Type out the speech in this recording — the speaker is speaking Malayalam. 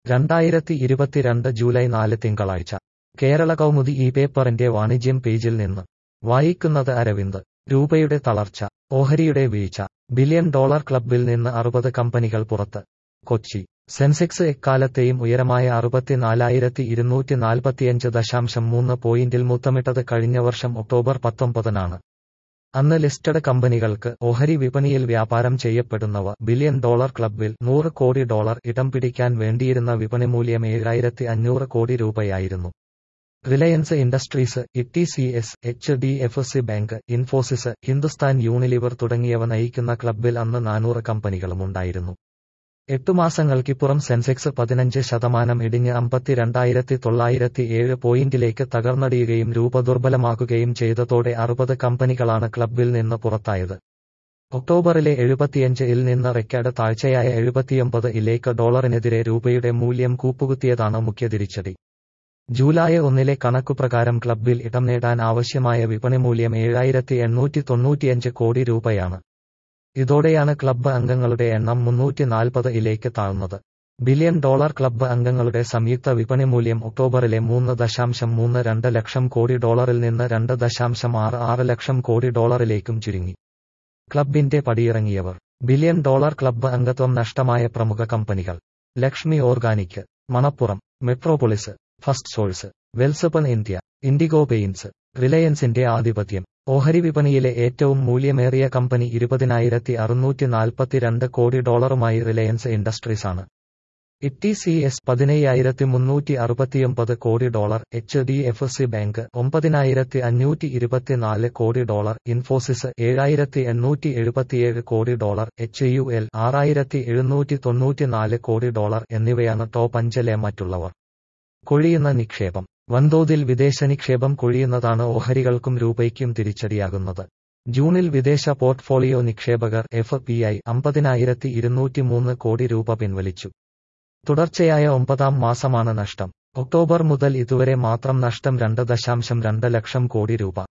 രണ്ടായിരത്തി ഇരുപത്തിരണ്ട് ജൂലൈ നാല് തിങ്കളാഴ്ച കേരള കൗമുദി ഈ പേപ്പറിന്റെ വാണിജ്യം പേജിൽ നിന്ന് വായിക്കുന്നത് അരവിന്ദ് രൂപയുടെ തളർച്ച ഓഹരിയുടെ വീഴ്ച ബില്യൺ ഡോളർ ക്ലബ്ബിൽ നിന്ന് അറുപത് കമ്പനികൾ പുറത്ത് കൊച്ചി സെൻസെക്സ് എക്കാലത്തെയും ഉയരമായ അറുപത്തിനാലായിരത്തി ഇരുന്നൂറ്റി നാൽപ്പത്തിയഞ്ച് ദശാംശം മൂന്ന് പോയിന്റിൽ മുത്തമിട്ടത് കഴിഞ്ഞ വർഷം ഒക്ടോബർ പത്തൊമ്പതിനാണ് അന്ന് ലിസ്റ്റഡ് കമ്പനികൾക്ക് ഓഹരി വിപണിയിൽ വ്യാപാരം ചെയ്യപ്പെടുന്നവ ബില്യൺ ഡോളർ ക്ലബ്ബിൽ നൂറ് കോടി ഡോളർ ഇടം പിടിക്കാൻ വേണ്ടിയിരുന്ന വിപണി മൂല്യം ഏഴായിരത്തി അഞ്ഞൂറ് കോടി രൂപയായിരുന്നു Reliance Industries E C S H D F C Bank Infosys Hindustan Unilever തുടങ്ങിയവ നയിക്കുന്ന ക്ലബ്ബിൽ അന്ന് നാനൂറ് കമ്പനികളുമുണ്ടായിരുന്നു എട്ടു മാസങ്ങൾക്കിപ്പുറം സെൻസെക്സ് പതിനഞ്ച് ശതമാനം ഇടിഞ്ഞ് അമ്പത്തിരണ്ടായിരത്തി തൊള്ളായിരത്തി ഏഴ് പോയിന്റിലേക്ക് തകർന്നടിയുകയും രൂപ ദുർബലമാകുകയും ചെയ്തതോടെ അറുപത് കമ്പനികളാണ് ക്ലബ്ബിൽ നിന്ന് പുറത്തായത് ഒക്ടോബറിലെ എഴുപത്തിയഞ്ച് ഇൽ നിന്ന് റെക്കോർഡ് താഴ്ചയായ എഴുപത്തിയൊമ്പത് ഇലേക്ക് ഡോളറിനെതിരെ രൂപയുടെ മൂല്യം കൂപ്പുകുത്തിയതാണ് മുഖ്യ തിരിച്ചടി ജൂലൈ ഒന്നിലെ കണക്കുപ്രകാരം ക്ലബ്ബിൽ ഇടം നേടാൻ ആവശ്യമായ വിപണി മൂല്യം ഏഴായിരത്തി എണ്ണൂറ്റി തൊണ്ണൂറ്റിയഞ്ച് കോടി രൂപയാണ് ഇതോടെയാണ് ക്ലബ്ബ് അംഗങ്ങളുടെ എണ്ണം മുന്നൂറ്റി നാൽപ്പത് ഇലേക്ക് താഴ്ന്നത് ബില്യൺ ഡോളർ ക്ലബ്ബ് അംഗങ്ങളുടെ സംയുക്ത വിപണി മൂല്യം ഒക്ടോബറിലെ മൂന്ന് ദശാംശം മൂന്ന് രണ്ട് ലക്ഷം കോടി ഡോളറിൽ നിന്ന് രണ്ട് ദശാംശം ആറ് ആറ് ലക്ഷം കോടി ഡോളറിലേക്കും ചുരുങ്ങി ക്ലബിന്റെ പടിയിറങ്ങിയവർ ബില്യൺ ഡോളർ ക്ലബ്ബ് അംഗത്വം നഷ്ടമായ പ്രമുഖ കമ്പനികൾ ലക്ഷ്മി ഓർഗാനിക് മണപ്പുറം മെട്രോപൊളിസ് ഫസ്റ്റ് സോഴ്സ് വെൽസപ്പൺ ഇന്ത്യ ഇൻഡിഗോ പെയിൻസ് റിലയൻസിന്റെ ആധിപത്യം ഓഹരി വിപണിയിലെ ഏറ്റവും മൂല്യമേറിയ കമ്പനി ഇരുപതിനായിരത്തി അറുന്നൂറ്റി നാൽപ്പത്തിരണ്ട് കോടി ഡോളറുമായി റിലയൻസ് ഇൻഡസ്ട്രീസ് ആണ് ഇ സി എസ് പതിനയ്യായിരത്തി മുന്നൂറ്റി അറുപത്തിയൊമ്പത് കോടി dollar H D F C Bank ഒമ്പതിനായിരത്തി അഞ്ഞൂറ്റി ഇരുപത്തിനാല് കോടി ഡോളർ ഇൻഫോസിസ് ഏഴായിരത്തി എണ്ണൂറ്റി എഴുപത്തിയേഴ് കോടി ഡോളർ എച്ച് യു എൽ ആറായിരത്തി എഴുന്നൂറ്റി തൊണ്ണൂറ്റിനാല് കോടി ഡോളർ എന്നിവയാണ് ടോപ്പ് അഞ്ചിലെ മറ്റുള്ളവർ കൊഴിയുന്ന നിക്ഷേപം വൻതോതിൽ വിദേശ നിക്ഷേപം കൊഴിയുന്നതാണ് ഓഹരികൾക്കും രൂപയ്ക്കും തിരിച്ചടിയാകുന്നത് ജൂണിൽ വിദേശ പോർട്ട്ഫോളിയോ നിക്ഷേപകർ എഫ് പി ഐ അമ്പതിനായിരത്തി ഇരുന്നൂറ്റി മൂന്ന് കോടി രൂപ പിൻവലിച്ചു തുടർച്ചയായ ഒമ്പതാം മാസമാണ് നഷ്ടം ഒക്ടോബർ മുതൽ ഇതുവരെ മാത്രം നഷ്ടം രണ്ട് ദശാംശം രണ്ട് ലക്ഷം കോടി രൂപ